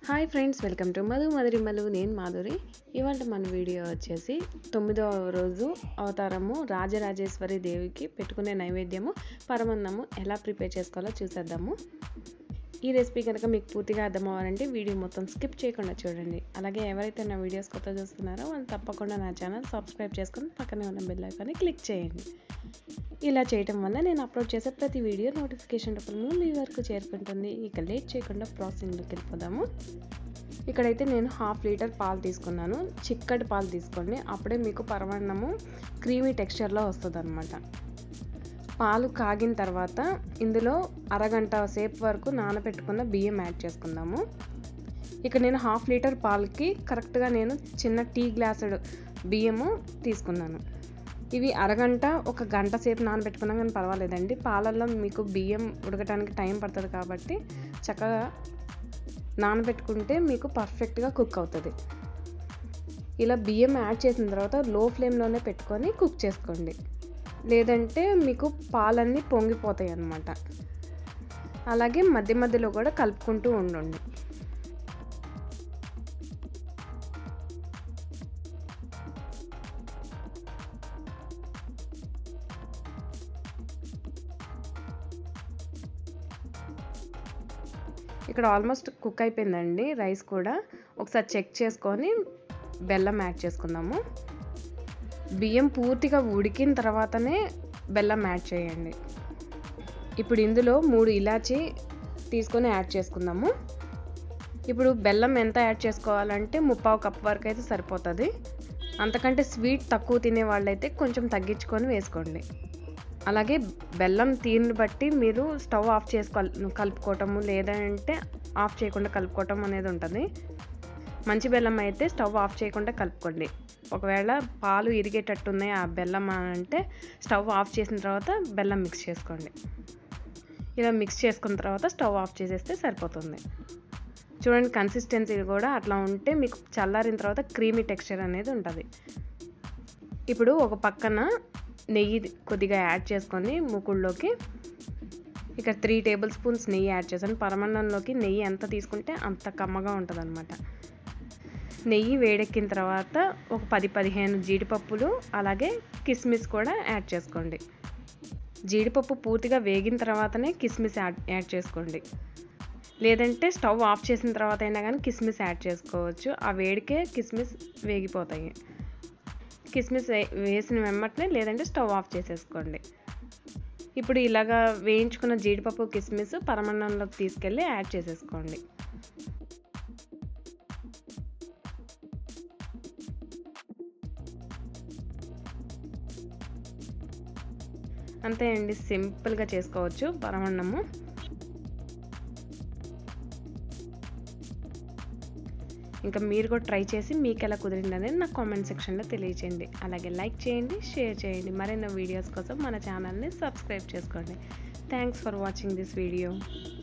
hi friends welcome to Madhu మధురిమలు నేను మాధురి ఇవాళ మన వీడియో వచ్చేసి తొమ్మిదవ రోజు అవతారము రాజరాజేశ్వరి దేవికి పెట్టుకునే నైవేద్యము పరమన్నము ఎలా ప్రిపేర్ చేసుకోవాలో చూసేద్దాము ఈ రెసిపీ కనుక మీకు పూర్తిగా అర్థం అవ్వాలంటే వీడియో మొత్తం స్కిప్ చేయకుండా చూడండి అలాగే ఎవరైతే నా వీడియోస్ కొత్త చూస్తున్నారో వాళ్ళు తప్పకుండా నా ఛానల్ సబ్స్క్రైబ్ చేసుకొని పక్కనే ఉన్న బెల్ ఐకాన్ని క్లిక్ చేయండి ఇలా చేయటం వల్ల నేను అప్లోడ్ చేసే ప్రతి వీడియో నోటిఫికేషన్ రూపంలో మీ వరకు చేరుకుంటుంది ఇక లేట్ చేయకుండా ప్రాసెసింగ్లోకి వెళ్ళిపోదాము ఇక్కడైతే నేను హాఫ్ లీటర్ పాలు తీసుకున్నాను చిక్కటి పాలు తీసుకోండి అప్పుడే మీకు పరమాన్నము క్రీమీ టెక్స్చర్లో వస్తుంది అనమాట పాలు కాగిన తర్వాత ఇందులో అరగంట సేపు వరకు నానబెట్టుకున్న బియ్యం యాడ్ చేసుకుందాము ఇక నేను హాఫ్ లీటర్ పాలకి కరెక్ట్గా నేను చిన్న టీ గ్లాసుడు బియ్యము తీసుకున్నాను ఇవి అరగంట ఒక గంట సేపు నానబెట్టుకున్నా కానీ పర్వాలేదండి పాలల్లో మీకు బియ్యం ఉడకటానికి టైం పడుతుంది కాబట్టి చక్కగా నానబెట్టుకుంటే మీకు పర్ఫెక్ట్గా కుక్ అవుతుంది ఇలా బియ్యం యాడ్ చేసిన తర్వాత లో ఫ్లేమ్లోనే పెట్టుకొని కుక్ చేసుకోండి లేదంటే మీకు పాలన్నీ పొంగిపోతాయి అన్నమాట అలాగే మధ్య మధ్యలో కూడా కలుపుకుంటూ ఉండండి ఇక్కడ ఆల్మోస్ట్ కుక్ అయిపోయిందండి రైస్ కూడా ఒకసారి చెక్ చేసుకొని బెల్లం యాడ్ చేసుకుందాము బియ్యం పూర్తిగా ఉడికిన తర్వాతనే బెల్లం యాడ్ చేయండి ఇప్పుడు ఇందులో మూడు ఇలాచి తీసుకొని యాడ్ చేసుకుందాము ఇప్పుడు బెల్లం ఎంత యాడ్ చేసుకోవాలంటే ముప్పావు కప్ వరకు అయితే సరిపోతుంది అంతకంటే స్వీట్ తక్కువ తినే వాళ్ళైతే కొంచెం తగ్గించుకొని వేసుకోండి అలాగే బెల్లం తీరుని బట్టి మీరు స్టవ్ ఆఫ్ చేసుకో కలుపుకోవటము లేదంటే ఆఫ్ చేయకుండా కలుపుకోవటం అనేది ఉంటుంది మంచి బెల్లం అయితే స్టవ్ ఆఫ్ చేయకుండా కలుపుకోండి ఒకవేళ పాలు ఇరిగేటట్టు ఉన్నాయి ఆ బెల్లం అంటే స్టవ్ ఆఫ్ చేసిన తర్వాత బెల్లం మిక్స్ చేసుకోండి ఇలా మిక్స్ చేసుకున్న తర్వాత స్టవ్ ఆఫ్ చేసేస్తే సరిపోతుంది చూడండి కన్సిస్టెన్సీ కూడా అట్లా ఉంటే మీకు చల్లారిన తర్వాత క్రీమీ టెక్స్చర్ అనేది ఉంటుంది ఇప్పుడు ఒక పక్కన నెయ్యి కొద్దిగా యాడ్ చేసుకొని ముకుళ్ళలోకి ఇక త్రీ టేబుల్ స్పూన్స్ నెయ్యి యాడ్ చేశాను పరమన్నంలోకి నెయ్యి ఎంత తీసుకుంటే అంత కమ్మగా ఉంటుంది అనమాట నెయ్యి వేడెక్కిన తర్వాత ఒక పది పదిహేను జీడిపప్పులు అలాగే కిస్మిస్ కూడా యాడ్ చేసుకోండి జీడిపప్పు పూర్తిగా వేగిన తర్వాతనే కిస్మిస్ యాడ్ యాడ్ చేసుకోండి లేదంటే స్టవ్ ఆఫ్ చేసిన తర్వాత అయినా కానీ కిస్మిస్ యాడ్ చేసుకోవచ్చు ఆ వేడికే కిస్మిస్ వేగిపోతాయి కిస్మిస్ వేసిన వెమ్మటనే లేదంటే స్టవ్ ఆఫ్ చేసేసుకోండి ఇప్పుడు ఇలాగా వేయించుకున్న జీడిపప్పు కిస్మిస్ పరమన్నంలోకి తీసుకెళ్ళి యాడ్ చేసేసుకోండి అంతే అండి సింపుల్గా చేసుకోవచ్చు పరమన్నము ఇంకా మీరు కూడా ట్రై చేసి మీకు ఎలా కుదిరింది అనేది నాకు కామెంట్ సెక్షన్లో తెలియచేయండి అలాగే లైక్ చేయండి షేర్ చేయండి మరిన్ని వీడియోస్ కోసం మన ఛానల్ని సబ్స్క్రైబ్ చేసుకోండి thanks for watching this video